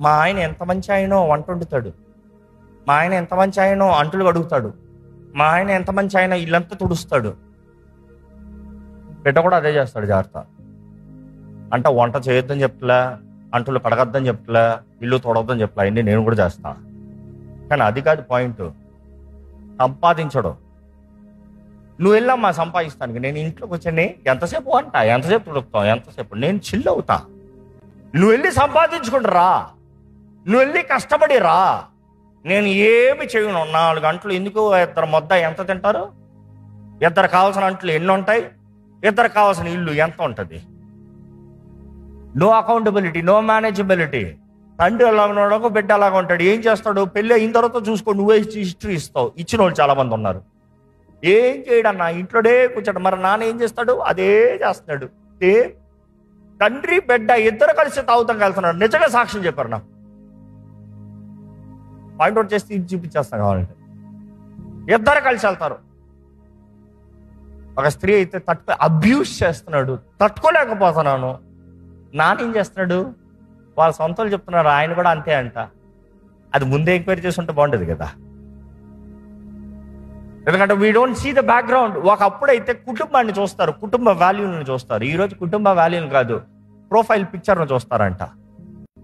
మా ఆయన ఎంత మంచి ఆయనో వంట వండుతాడు మా ఆయన ఎంత మంచి ఆయనో అంటులు అడుగుతాడు మా ఆయన ఎంత మంచి ఆయన ఇల్లంతా తుడుస్తాడు బిడ్డ కూడా అదే చేస్తాడు జాగ్రత్త అంటే వంట చేయొద్దని చెప్పలే అంటులు కడగద్దని చెప్పలే ఇల్లు తొడవద్దని చెప్పలే అన్నీ నేను కూడా చేస్తా కానీ అది కాదు పాయింట్ సంపాదించడం నువ్వు వెళ్ళమ్మా సంపాదిస్తానికి నేను ఇంట్లోకి వచ్చాను ఎంతసేపు వంట ఎంతసేపు తుడుపుతావు ఎంతసేపు నేను చిల్ అవుతా నువ్వు వెళ్ళి సంపాదించుకుంటు రా నువ్వు వెళ్ళి కష్టపడి రా నేను ఏమి చేయను నాలుగు గంటలు ఎందుకు ఇద్దరు మొద్ద ఎంత తింటారు ఇద్దరు కావాల్సిన అంట్లు ఎన్ని ఉంటాయి ఇద్దరు కావాల్సిన ఇల్లు ఎంత ఉంటుంది నో అకౌంటబిలిటీ నో మేనేజబిలిటీ తండ్రి ఎలా ఉన్నాడు బిడ్డ అలాగా ఉంటాడు ఏం చేస్తాడు పెళ్ళి అయిన తర్వాత చూసుకో నువ్వే హిస్టరీ ఇస్తావు ఇచ్చిన వాళ్ళు చాలా మంది ఉన్నారు ఏం చేయడన్నా ఇంట్లోనే కూర్చోడు మరి నాన్న ఏం చేస్తాడు అదే చేస్తున్నాడు ఏ తండ్రి బిడ్డ ఇద్దరు కలిసి తాగుతాం వెళ్తున్నాడు నిజంగా సాక్ష్యం చెప్పారు నాకు పాయింట్ అవుట్ చేసి ఇది చూపించేస్తాం కావాలంటే ఇద్దరు కలిసి వెళ్తారు ఒక స్త్రీ అయితే తట్టుకో అబ్యూస్ చేస్తున్నాడు తట్టుకోలేకపోతున్నాను నాన్న ఏం చేస్తున్నాడు వాళ్ళ సొంతలు చెప్తున్నారు ఆయన కూడా అంతే అంట అది ముందే ఎంక్వైరీ చేసి ఉంటే బాగుండేది కదా ఎందుకంటే we don't see the background ఒకప్పుడు అయితే కుటుంబాన్ని చూస్తారు కుటుంబ వాల్యూని చూస్తారు ఈ రోజు కుటుంబ వాల్యూని కాదు ప్రొఫైల్ పిక్చర్ను చూస్తారంట